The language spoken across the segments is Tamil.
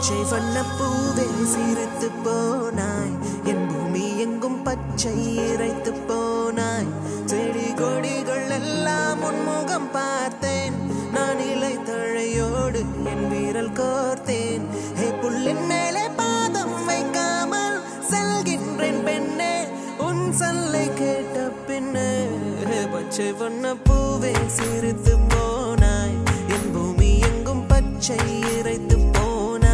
பச்சை வண்ண பூவே சிரித்து போனாய் என் பூமி எங்கும் பச்சை இறைத்து போனாய் செடி கொடிகள் எல்லாம் உன்முகம் பார்த்தேன் நான் இலை தழையோடு என் வீரல் கோர்த்தேன் ஹே புல்லின் மேலே பாதம் வைக்காமல் செல்கின்றேன் பெண்ணே உன் சொல்லை கேட்ட பின்னே பச்சை வண்ண பூவே சிரித்து போனாய் என் பூமி எங்கும் பச்சை இறைத்து போனாய்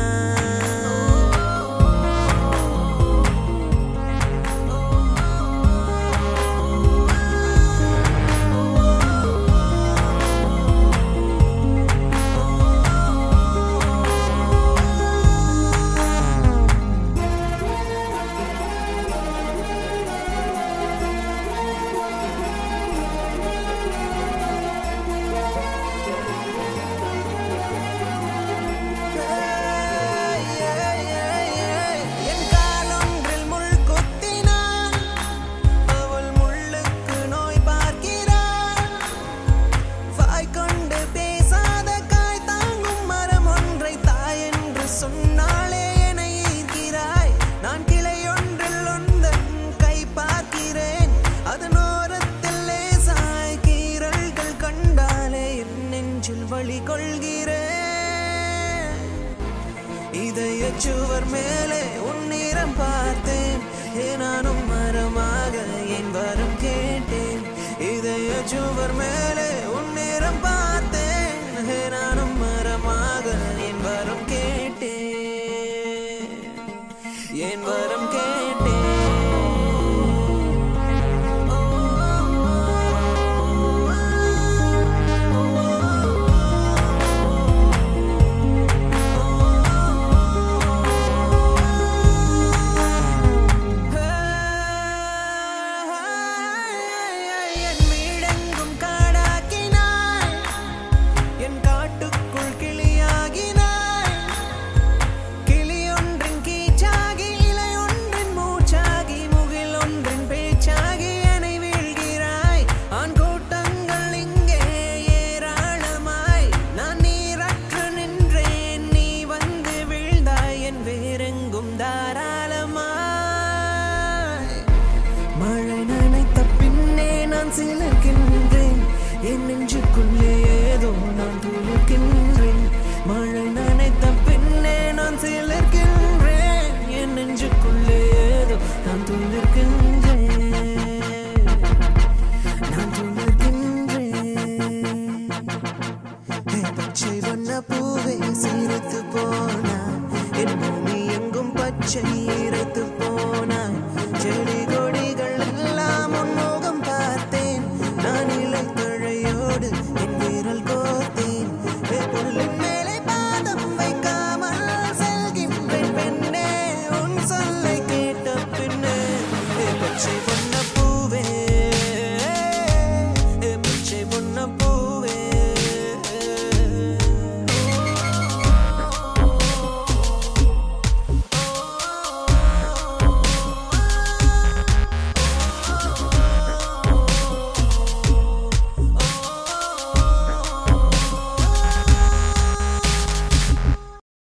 என் காலொன்றில் முள் குத்தினாள் அவள் முள்ளுக்கு நோய் பார்க்கிறாள் வாய் கொண்டு பேசாத காய் தாங்கும் மரம் ஒன்றை தாய் என்று சொன்னாலே என ஈர்க்கிறாய் நான் கிளை ஒன்றில் உந்தன் கை பார்க்கிறேன் அதன் ஓரத்தில் லேசாய் கீரல்கள் கண்டாலே என் நெஞ்சில் வழி கொள்கிறேன் இதய சுவர் மேலே